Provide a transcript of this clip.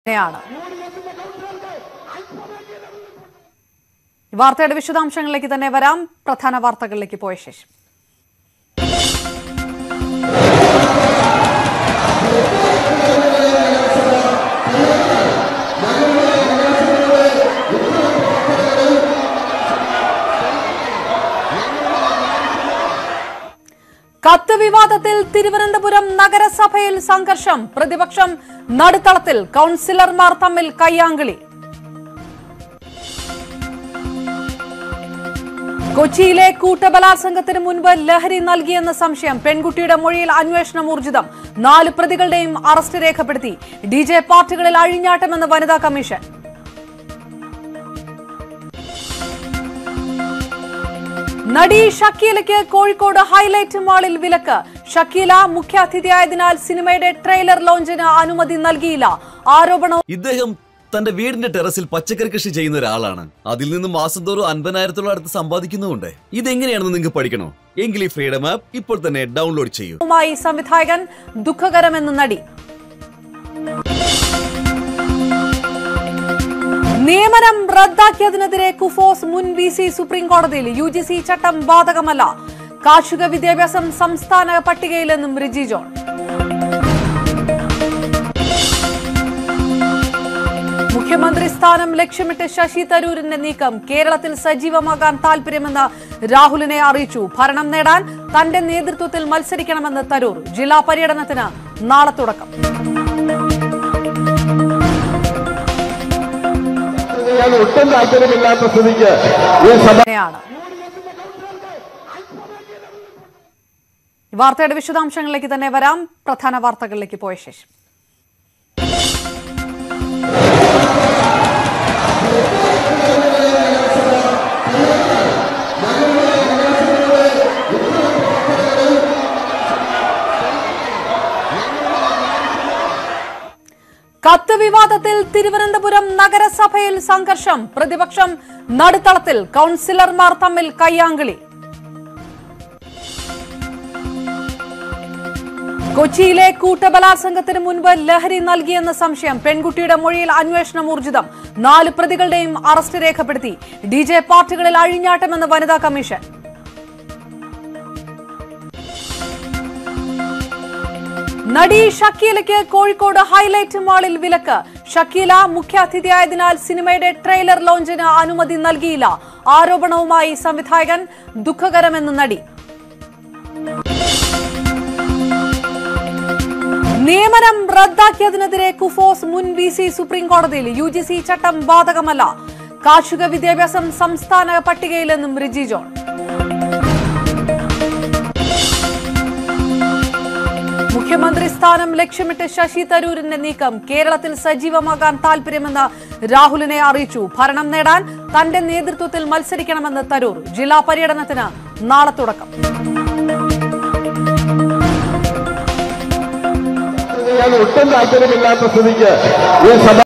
യാണ് ഈ വാർത്തയുടെ വിശദാംശങ്ങളിലേക്ക് തന്നെ വരാം പ്രധാന വാർത്തകളിലേക്ക് പോയ ശേഷം കത്ത് വിവാദത്തിൽ തിരുവനന്തപുരം നഗരസഭയിൽ സംഘർഷം പ്രതിപക്ഷം നടുത്തളത്തിൽ കൌൺസിലർമാർ തമ്മിൽ കയ്യാങ്കളി കൊച്ചിയിലെ കൂട്ടബലാത്സംഗത്തിന് മുൻപ് ലഹരി നൽകിയെന്ന സംശയം പെൺകുട്ടിയുടെ മൊഴിയിൽ അന്വേഷണം ഊർജിതം നാല് പ്രതികളുടെയും അറസ്റ്റ് രേഖപ്പെടുത്തി ഡി ജെ പാർട്ടികളിൽ അഴിഞ്ഞാട്ടമെന്ന് വനിതാ കമ്മീഷൻ നടി ഷക്കീലയ്ക്ക് കോഴിക്കോട് ഹൈലൈറ്റ് മാളിൽ വിലക്ക് ഷക്കീല മുഖ്യാതിഥിയായതിനാൽ സിനിമയുടെ ട്രെയിലർ ലോഞ്ചിന് അനുമതി നൽകിയില്ല ആരോപണം ഇദ്ദേഹം തന്റെ വീടിന്റെ ടെറസിൽ പച്ചക്കറി കൃഷി ചെയ്യുന്ന ഒരാളാണ് അതിൽ നിന്ന് മാസം തോറും അൻപതിനായിരത്തോളം അടുത്ത് സമ്പാദിക്കുന്നുമുണ്ട് ഇതെങ്ങനെയാണെന്ന് നിങ്ങൾക്ക് പഠിക്കണോ എങ്കിൽ ഈ ഫ്രീഡം ആപ്പ് ഇപ്പോൾ തന്നെ ഡൗൺലോഡ് ചെയ്യൂ മായി സംവിധായകൻ ദുഃഖകരമെന്ന് നടി നിയമനം റദ്ദാക്കിയതിനെതിരെ കുഫോസ് മുൻ വി സി സുപ്രീം കോടതിയിൽ യു ജി സി ചട്ടം ബാധകമല്ല കാർഷിക വിദ്യാഭ്യാസം സംസ്ഥാന പട്ടികയിലെന്നും റിജി ജോൺ മുഖ്യമന്ത്രി സ്ഥാനം ലക്ഷ്യമിട്ട് ശശി തരൂരിന്റെ നീക്കം കേരളത്തിൽ സജീവമാകാൻ താൽപര്യമെന്ന് രാഹുലിനെ അറിയിച്ചു ഭരണം നേടാൻ തന്റെ നേതൃത്വത്തിൽ മത്സരിക്കണമെന്ന് തരൂർ ജില്ലാ പര്യടനത്തിന് നാളെ തുടക്കം ചെയ്യാൻ ഒട്ടും താല്പര്യമില്ലാത്ത സ്ഥിതിക്ക് ഈ സഭ യാണ് ഈ വാർത്തയുടെ വിശദാംശങ്ങളിലേക്ക് തന്നെ വരാം പ്രധാന വാർത്തകളിലേക്ക് പോയ ശേഷം കത്ത് വിവാദത്തിൽ തിരുവനന്തപുരം നഗരസഭയിൽ സംഘർഷം പ്രതിപക്ഷം നടുത്തളത്തിൽ കൌൺസിലർമാർ തമ്മിൽ കയ്യാങ്കളി കൊച്ചിയിലെ കൂട്ടബലാത്സംഗത്തിന് മുൻപ് ലഹരി നൽകിയെന്ന സംശയം പെൺകുട്ടിയുടെ മൊഴിയിൽ അന്വേഷണം ഊർജിതം നാല് പ്രതികളുടെയും അറസ്റ്റ് രേഖപ്പെടുത്തി ഡി ജെ പാർട്ടികളിൽ അഴിഞ്ഞാട്ടമെന്ന് വനിതാ കമ്മീഷൻ നടി ഷക്കീലയ്ക്ക് കോഴിക്കോട് ഹൈലൈറ്റ് മാളിൽ വിലക്ക് ഷക്കീല മുഖ്യാതിഥിയായതിനാൽ സിനിമയുടെ ട്രെയിലർ ലോഞ്ചിന് അനുമതി നൽകിയില്ല ആരോപണവുമായി സംവിധായകൻ ദുഃഖകരമെന്ന് നടി നിയമനം റദ്ദാക്കിയതിനെതിരെ കുഫോസ് മുൻ വി സി സുപ്രീം കോടതിയിൽ യു ജി സി ചട്ടം ബാധകമല്ല കാർഷിക വിദ്യാഭ്യാസം സംസ്ഥാന പട്ടികയിലെന്നും റിജി ജോൺ മുഖ്യമന്ത്രി സ്ഥാനം ലക്ഷ്യമിട്ട് ശശി തരൂരിന്റെ നീക്കം കേരളത്തിൽ സജീവമാകാൻ താൽപര്യമെന്ന് രാഹുലിനെ അറിയിച്ചു ഭരണം നേടാൻ തന്റെ നേതൃത്വത്തിൽ മത്സരിക്കണമെന്ന് തരൂർ ജില്ലാ പര്യടനത്തിന് നാളെ തുടക്കം ചെയ്യാൻ ഒട്ടും താല്പര്യമില്ലാത്ത സ്ഥിതിക്ക് ഈ സഭ